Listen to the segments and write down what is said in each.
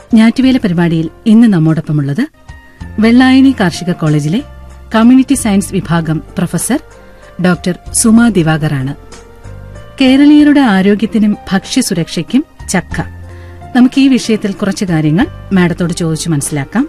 ഞാറ്റുവേല പരിപാടിയിൽ ഇന്ന് നമ്മോടൊപ്പമുള്ളത് വെള്ളായണി കാർഷിക കോളേജിലെ കമ്മ്യൂണിറ്റി സയൻസ് വിഭാഗം പ്രൊഫസർ ഡോക്ടർ സുമ ദിവാകറാണ് കേരളീയരുടെ ആരോഗ്യത്തിനും ഭക്ഷ്യസുരക്ഷയ്ക്കും ചക്ക നമുക്ക് ഈ വിഷയത്തിൽ കുറച്ച് കാര്യങ്ങൾ മാഡത്തോട് ചോദിച്ചു മനസ്സിലാക്കാം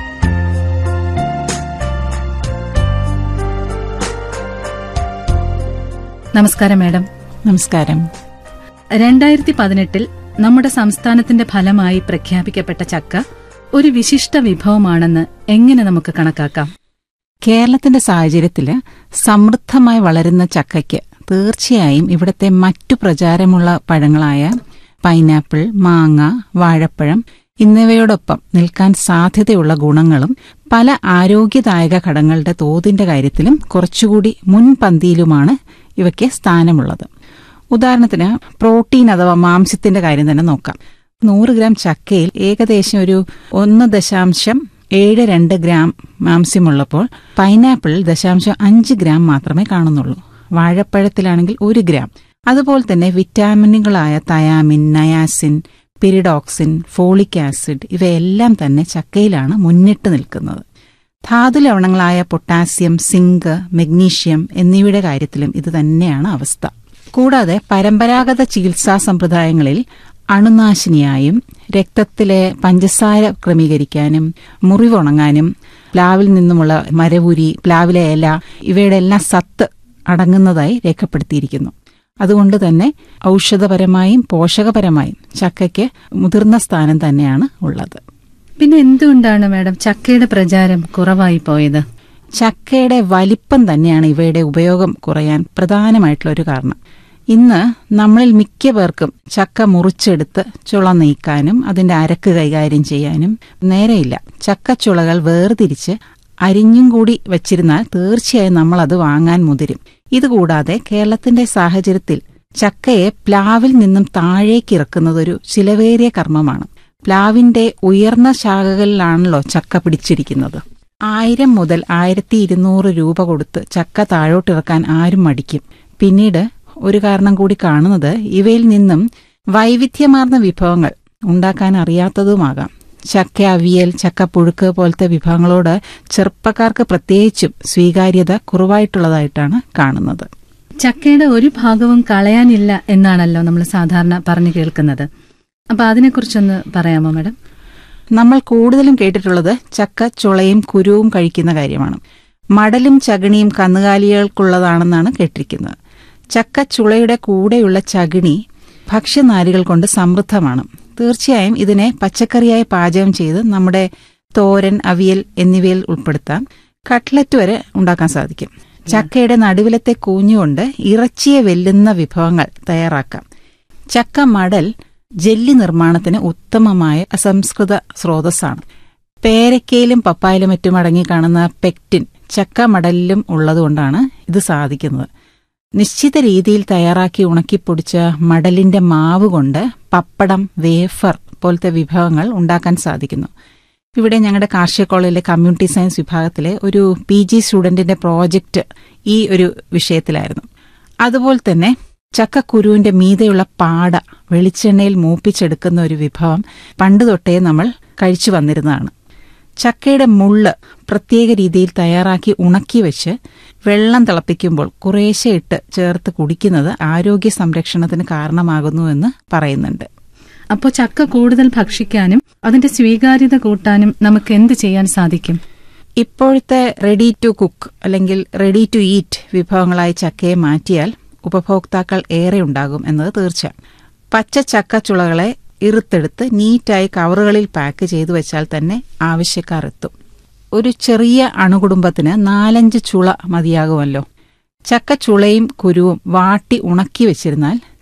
നമസ്കാരം മാഡം നമസ്കാരം രണ്ടായിരത്തി പതിനെട്ടിൽ നമ്മുടെ സംസ്ഥാനത്തിന്റെ ഫലമായി പ്രഖ്യാപിക്കപ്പെട്ട ചക്ക ഒരു വിശിഷ്ട വിഭവമാണെന്ന് എങ്ങനെ നമുക്ക് കണക്കാക്കാം കേരളത്തിന്റെ സാഹചര്യത്തില് സമൃദ്ധമായി വളരുന്ന ചക്കയ്ക്ക് തീർച്ചയായും ഇവിടുത്തെ മറ്റു പ്രചാരമുള്ള പഴങ്ങളായ പൈനാപ്പിൾ മാങ്ങ വാഴപ്പഴം എന്നിവയോടൊപ്പം നിൽക്കാൻ സാധ്യതയുള്ള ഗുണങ്ങളും പല ആരോഗ്യദായക ഘടകങ്ങളുടെ തോതിന്റെ കാര്യത്തിലും കുറച്ചുകൂടി മുൻപന്തിയിലുമാണ് ഇവയ്ക്ക് സ്ഥാനമുള്ളത് ഉദാഹരണത്തിന് പ്രോട്ടീൻ അഥവാ മാംസ്യത്തിന്റെ കാര്യം തന്നെ നോക്കാം നൂറ് ഗ്രാം ചക്കയിൽ ഏകദേശം ഒരു ഒന്ന് ദശാംശം ഏഴ് രണ്ട് ഗ്രാം മാംസ്യമുള്ളപ്പോൾ പൈനാപ്പിളിൽ ദശാംശം അഞ്ച് ഗ്രാം മാത്രമേ കാണുന്നുള്ളൂ വാഴപ്പഴത്തിലാണെങ്കിൽ ഒരു ഗ്രാം അതുപോലെ തന്നെ വിറ്റാമിനുകളായ thiamine niacin pyridoxine folic acid ഇവയെല്ലാം തന്നെ ചക്കയിലാണ് മുന്നിട്ട് നിൽക്കുന്നത് ധാതു ലവണങ്ങളായ പൊട്ടാസ്യം സിങ്ക് മെഗ്നീഷ്യം എന്നിവയുടെ കാര്യത്തിലും ഇത് തന്നെയാണ് അവസ്ഥ കൂടാതെ പരമ്പരാഗത ചികിത്സാ സമ്പ്രദായങ്ങളിൽ അണുനാശിനിയായും രക്തത്തിലെ പഞ്ചസാര ക്രമീകരിക്കാനും മുറിവുണങ്ങാനും പ്ലാവിൽ നിന്നുമുള്ള മരവുരി പ്ലാവിലെ ഇല ഇവയുടെ എല്ലാം സത്ത് അടങ്ങുന്നതായി രേഖപ്പെടുത്തിയിരിക്കുന്നു അതുകൊണ്ട് തന്നെ ഔഷധപരമായും പോഷകപരമായും ചക്കയ്ക്ക് മുതിർന്ന സ്ഥാനം തന്നെയാണ് ഉള്ളത് പിന്നെ എന്തുകൊണ്ടാണ് മാഡം ചക്കയുടെ പ്രചാരം കുറവായി പോയത് ചക്കയുടെ വലിപ്പം തന്നെയാണ് ഇവയുടെ ഉപയോഗം കുറയാൻ പ്രധാനമായിട്ടുള്ള ഒരു കാരണം ഇന്ന് നമ്മളിൽ മിക്ക പേർക്കും ചക്ക മുറിച്ചെടുത്ത് ചുള നീക്കാനും അതിന്റെ അരക്ക് കൈകാര്യം ചെയ്യാനും നേരെയില്ല ചക്കച്ചുളകൾ വേർതിരിച്ച് അരിഞ്ഞും കൂടി വച്ചിരുന്നാൽ തീർച്ചയായും നമ്മൾ അത് വാങ്ങാൻ മുതിരും ഇതുകൂടാതെ കേരളത്തിന്റെ സാഹചര്യത്തിൽ ചക്കയെ പ്ലാവിൽ നിന്നും താഴേക്ക് ഇറക്കുന്നത് ഒരു ചിലവേറിയ കർമ്മമാണ് പ്ലാവിന്റെ ഉയർന്ന ശാഖകളിലാണല്ലോ ചക്ക പിടിച്ചിരിക്കുന്നത് ആയിരം മുതൽ ആയിരത്തി ഇരുന്നൂറ് രൂപ കൊടുത്ത് ചക്ക താഴോട്ടിറക്കാൻ ആരും മടിക്കും പിന്നീട് ഒരു കാരണം കൂടി കാണുന്നത് ഇവയിൽ നിന്നും വൈവിധ്യമാർന്ന വിഭവങ്ങൾ ഉണ്ടാക്കാൻ അറിയാത്തതുമാകാം ചക്ക അവിയൽ ചക്ക പുഴുക്ക് പോലത്തെ വിഭവങ്ങളോട് ചെറുപ്പക്കാർക്ക് പ്രത്യേകിച്ചും സ്വീകാര്യത കുറവായിട്ടുള്ളതായിട്ടാണ് കാണുന്നത് ചക്കയുടെ ഒരു ഭാഗവും കളയാനില്ല എന്നാണല്ലോ നമ്മൾ സാധാരണ പറഞ്ഞു കേൾക്കുന്നത് അപ്പൊ അതിനെക്കുറിച്ചൊന്ന് പറയാമോ മാഡം നമ്മൾ കൂടുതലും കേട്ടിട്ടുള്ളത് ചക്ക ചുളയും കുരുവും കഴിക്കുന്ന കാര്യമാണ് മടലും ചകിണിയും കന്നുകാലികൾക്കുള്ളതാണെന്നാണ് കേട്ടിരിക്കുന്നത് ചക്ക ചുളയുടെ കൂടെയുള്ള ചകിണി ഭക്ഷ്യനാരുകൾ കൊണ്ട് സമൃദ്ധമാണ് തീർച്ചയായും ഇതിനെ പച്ചക്കറിയായി പാചകം ചെയ്ത് നമ്മുടെ തോരൻ അവിയൽ എന്നിവയിൽ ഉൾപ്പെടുത്താം കട്ട്ലറ്റ് വരെ ഉണ്ടാക്കാൻ സാധിക്കും ചക്കയുടെ നടുവിലത്തെ കൂഞ്ഞുകൊണ്ട് ഇറച്ചിയെ വെല്ലുന്ന വിഭവങ്ങൾ തയ്യാറാക്കാം ചക്ക മടൽ ജെല്ലി നിർമ്മാണത്തിന് ഉത്തമമായ അസംസ്കൃത സ്രോതസ്സാണ് പേരക്കയിലും പപ്പായിലും മറ്റും അടങ്ങി കാണുന്ന പെക്റ്റിൻ ചക്ക മടലിലും ഉള്ളതുകൊണ്ടാണ് ഇത് സാധിക്കുന്നത് നിശ്ചിത രീതിയിൽ തയ്യാറാക്കി ഉണക്കിപ്പൊടിച്ച മടലിന്റെ മാവ് കൊണ്ട് പപ്പടം വേഫർ പോലത്തെ വിഭവങ്ങൾ ഉണ്ടാക്കാൻ സാധിക്കുന്നു ഇവിടെ ഞങ്ങളുടെ കാർഷിക കോളേജിലെ കമ്മ്യൂണിറ്റി സയൻസ് വിഭാഗത്തിലെ ഒരു പി ജി സ്റ്റുഡന്റിന്റെ പ്രോജക്റ്റ് ഈ ഒരു വിഷയത്തിലായിരുന്നു അതുപോലെ തന്നെ ചക്കക്കുരുവിന്റെ മീതെയുള്ള പാട വെളിച്ചെണ്ണയിൽ മൂപ്പിച്ചെടുക്കുന്ന ഒരു വിഭവം പണ്ട് തൊട്ടേ നമ്മൾ കഴിച്ചു വന്നിരുന്നതാണ് ചക്കയുടെ മുള്ള് പ്രത്യേക രീതിയിൽ തയ്യാറാക്കി ഉണക്കി വെച്ച് വെള്ളം തിളപ്പിക്കുമ്പോൾ കുറേശ്ശെ ഇട്ട് ചേർത്ത് കുടിക്കുന്നത് ആരോഗ്യ സംരക്ഷണത്തിന് കാരണമാകുന്നുവെന്ന് പറയുന്നുണ്ട് അപ്പോൾ ചക്ക കൂടുതൽ ഭക്ഷിക്കാനും അതിന്റെ സ്വീകാര്യത കൂട്ടാനും നമുക്ക് എന്ത് ചെയ്യാൻ സാധിക്കും ഇപ്പോഴത്തെ റെഡി ടു കുക്ക് അല്ലെങ്കിൽ റെഡി ടു ഈറ്റ് വിഭവങ്ങളായി ചക്കയെ മാറ്റിയാൽ ഉപഭോക്താക്കൾ ഏറെ ഉണ്ടാകും എന്നത് തീർച്ച പച്ച ചക്കച്ചുളകളെ ഇറുത്തെടുത്ത് നീറ്റായി കവറുകളിൽ പാക്ക് ചെയ്തു വെച്ചാൽ തന്നെ ആവശ്യക്കാർ എത്തും ഒരു ചെറിയ അണുകുടുംബത്തിന് നാലഞ്ച് ചുള മതിയാകുമല്ലോ ചക്കച്ചുളയും കുരുവും വാട്ടി ഉണക്കി വെച്ചിരുന്നാൽ